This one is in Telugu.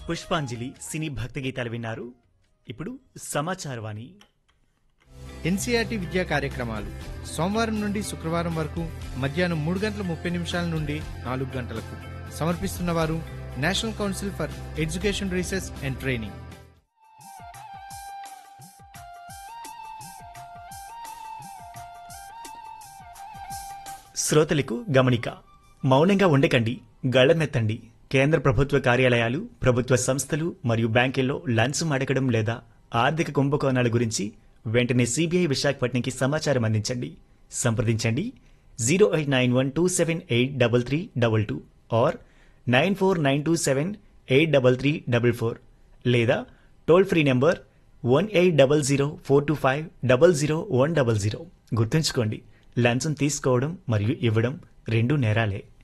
పుష్పాంజలి సినీ భక్తి గీతాలు విన్నారు ఇప్పుడు సమాచారవాణి ఎన్సీఆర్టీ విద్యా కార్యక్రమాలు సోమవారం నుండి శుక్రవారం వరకు మధ్యాహ్నం మూడు గంటల ముప్పై నిమిషాల నుండి నాలుగు గంటలకు సమర్పిస్తున్న వారు national council for education research and training శ్రోతలకు గమనిక మౌనంగా ఉండకండి గళమెత్తండి కేంద్ర ప్రభుత్వ కార్యాలయాలు ప్రభుత్వ సంస్థలు మరియు బ్యాంకుల్లో లంచం అడగడం లేదా ఆర్థిక కుంభకోణాల గురించి వెంటనే సిబిఐ విశాఖపట్నంకి సమాచారం అందించండి సంప్రదించండి zero eight nine one two seven eight double three double two or nine four nine two seven eight double three double four లేదా toll free number one eight double zero four two five double zero one double zero గుర్తుంచుకోండి లంచం తీసుకోవడం మరియు ఇవ్వడం రెండు నేరాలే